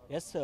yes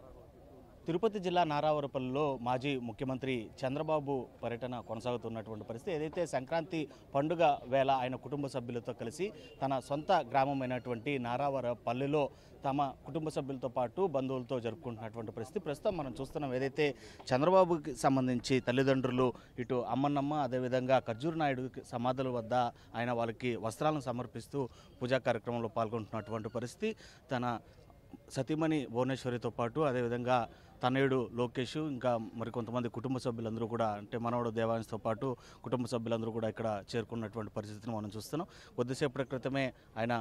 Tirupati జిల్లా నారావరపల్లిలో మాజీ ముఖ్యమంత్రి చంద్రబాబు పర్యటన కొనసాగుతున్నటువంటి పరిస్థితి ఏదైతే సంక్రాంతి పండుగ వేళ ఆయన కుటుంబ సభ్యులతో కలిసి తన సొంత గ్రామమైనటువంటి నారావరపల్లిలో తమ కుటుంబ సభ్యులతో పాటు బంధువులతో జరుపుకుంటున్నటువంటి పరిస్థితి ప్రస్తుతం మనం చూస్తున్నాం ఏదైతే చంద్రబాబుకి సంబంధించి తల్లిదండ్రులు ఇటు అమ్మన్నమ్మ అదేవిధంగా ఖర్జూర్ నాయుడు సమాధుల వద్ద ఆయన వాళ్ళకి వస్త్రాలను సమర్పిస్తూ పూజా కార్యక్రమంలో పాల్గొంటున్నటువంటి పరిస్థితి తన సతీమణి భువనేశ్వరితో పాటు అదేవిధంగా తనయుడు లోకేష్ ఇంకా మరికొంతమంది కుటుంబ సభ్యులందరూ కూడా అంటే మనవడు దేవాంశతో పాటు కుటుంబ సభ్యులందరూ కూడా ఇక్కడ చేరుకున్నటువంటి పరిస్థితిని మనం చూస్తున్నాం కొద్దిసేపటి క్రితమే ఆయన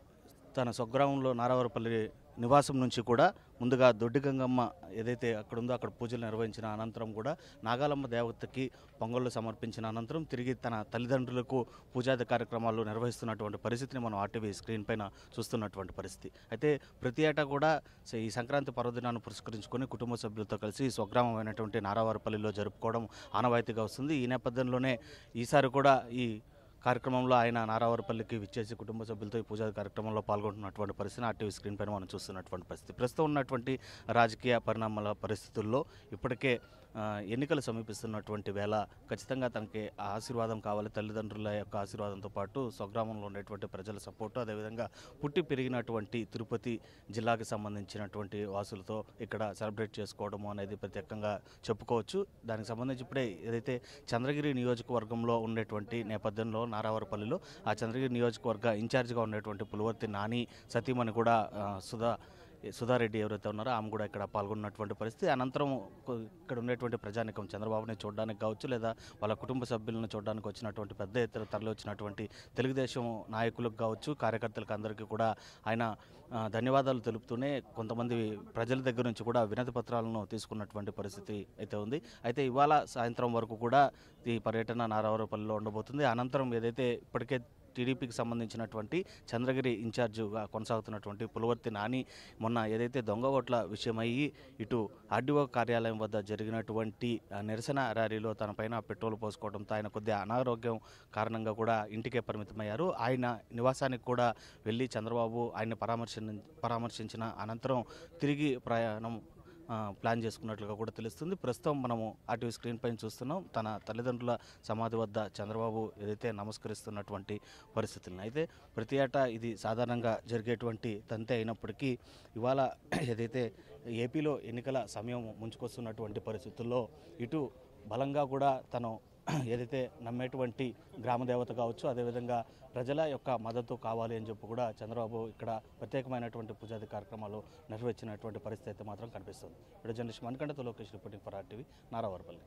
తన స్వగ్రామంలో నారావరపల్లి నివాసం నుంచి కూడా ముందుగా దొడ్డి గంగమ్మ ఏదైతే అక్కడ ఉందో అక్కడ పూజలు నిర్వహించిన అనంతరం కూడా నాగాలమ్మ దేవతకి పొంగళ్ళు సమర్పించిన అనంతరం తిరిగి తన తల్లిదండ్రులకు పూజాది కార్యక్రమాలు నిర్వహిస్తున్నటువంటి పరిస్థితిని మనం ఆర్టీవీ స్క్రీన్ పైన చూస్తున్నటువంటి పరిస్థితి అయితే ప్రతి ఏటా కూడా స- ఈ సంక్రాంతి పర్వదినాన్ని పురస్కరించుకొని కుటుంబ సభ్యులతో కలిసి స్వగ్రామమైనటువంటి నారావారపల్లిలో జరుపుకోవడం ఆనవాయితీగా వస్తుంది ఈ నేపథ్యంలోనే ఈసారి కూడా ఈ కార్యక్రమంలో ఆయన నారావారపల్లికి విచ్చేసి కుటుంబ సభ్యులతో ఈ పూజా కార్యక్రమంలో పాల్గొంటున్నటువంటి పరిస్థితి ఆర్టీవీ స్క్రీన్ పైన మనం చూస్తున్నటువంటి పరిస్థితి ప్రస్తుతం ఉన్నటువంటి రాజకీయ పరిణామాల పరిస్థితుల్లో ఇప్పటికే ఆ, ఎన్నికలు సమీపిస్తున్నటువంటి వేళ ఖచ్చితంగా తనకి ఆ ఆశీర్వాదం కావాలి తల్లిదండ్రుల యొక్క ఆశీర్వాదంతో పాటు స్వగ్రామంలో ఉండేటువంటి ప్రజల సపోర్టు అదేవిధంగా పుట్టి పెరిగినటువంటి తిరుపతి జిల్లాకి సంబంధించినటువంటి వాసులతో ఇక్కడ సెలబ్రేట్ చేసుకోవడము అనేది ప్రత్యేకంగా చెప్పుకోవచ్చు దానికి సంబంధించి ఇప్పుడే ఏదైతే చంద్రగిరి నియోజకవర్గంలో ఉండేటువంటి నేపథ్యంలో నారావరపల్లిలో ఆ చంద్రగిరి నియోజకవర్గ ఇన్ఛార్జిగా ఉండేటువంటి పులివర్తి నాని సతీమణి కూడా ఆ, సుధా సుధారెడ్డి ఎవరైతే ఉన్నారో ఆమె కూడా ఇక్కడ పాల్గొన్నటువంటి పరిస్థితి అనంతరం కొ- ఇక్కడ ఉండేటువంటి ప్రజానికం చంద్రబాబుని చూడడానికి కావచ్చు లేదా వాళ్ళ కుటుంబ సభ్యులను చూడడానికి వచ్చినటువంటి పెద్ద ఎత్తున తరలి వచ్చినటువంటి తెలుగుదేశం నాయకులకు కావచ్చు కార్యకర్తలకు అందరికీ కూడా ఆయన ఆ, ధన్యవాదాలు తెలుపుతూనే కొంతమంది ప్రజల దగ్గర నుంచి కూడా వినతి పత్రాలను తీసుకున్నటువంటి పరిస్థితి అయితే ఉంది అయితే ఇవాళ సాయంత్రం వరకు కూడా ఈ పర్యటన నారావరపల్లిలో ఉండబోతుంది అనంతరం ఏదైతే ఇప్పటికే టీడీపీకి సంబంధించినటువంటి చంద్రగిరి ఇన్ఛార్జిగా కొనసాగుతున్నటువంటి పులవర్తి నాని మొన్న ఏదైతే దొంగ ఓట్ల విషయమయ్యి ఇటు ఆర్డీఓ కార్యాలయం వద్ద జరిగినటువంటి ఆ, నిరసన ర్యాలీలో తన పైన పెట్రోల్ పోసుకోవడంతో ఆయన కొద్దిగా అనారోగ్యం కారణంగా కూడా ఇంటికే పరిమితమయ్యారు ఆయన నివాసానికి కూడా వెళ్ళి చంద్రబాబు ఆయన్ని పరామర్శ పరామర్శించిన అనంతరం తిరిగి ప్రయాణం ఆ, ప్లాన్ చేసుకున్నట్లుగా కూడా తెలుస్తుంది ప్రస్తుతం మనము ఆర్టీవీ స్క్రీన్ పైన చూస్తున్నాం తన తల్లిదండ్రుల సమాధి వద్ద చంద్రబాబు ఏదైతే నమస్కరిస్తున్నటువంటి పరిస్థితులను అయితే ప్రతి ఏటా ఇది సాధారణంగా జరిగేటువంటి తంతే అయినప్పటికీ ఇవాళ ఏదైతే ఏపీలో ఎన్నికల సమయం ముంచుకొస్తున్నటువంటి పరిస్థితుల్లో ఇటు బలంగా కూడా తను ఏదైతే నమ్మేటువంటి గ్రామదేవత కావచ్చు అదేవిధంగా ప్రజల యొక్క మద్దతు కావాలి అని చెప్పి కూడా చంద్రబాబు ఇక్కడ ప్రత్యేకమైనటువంటి పూజాది కార్యక్రమాలు నిర్వహించినటువంటి పరిస్థితి అయితే మాత్రం కనిపిస్తుంది ఇప్పుడు జర్నలిస్ట్ మణికంఠతో లోకేష్ రిపోర్టింగ్ ఫర్ ఆర్టీవీ నారావారపల్లి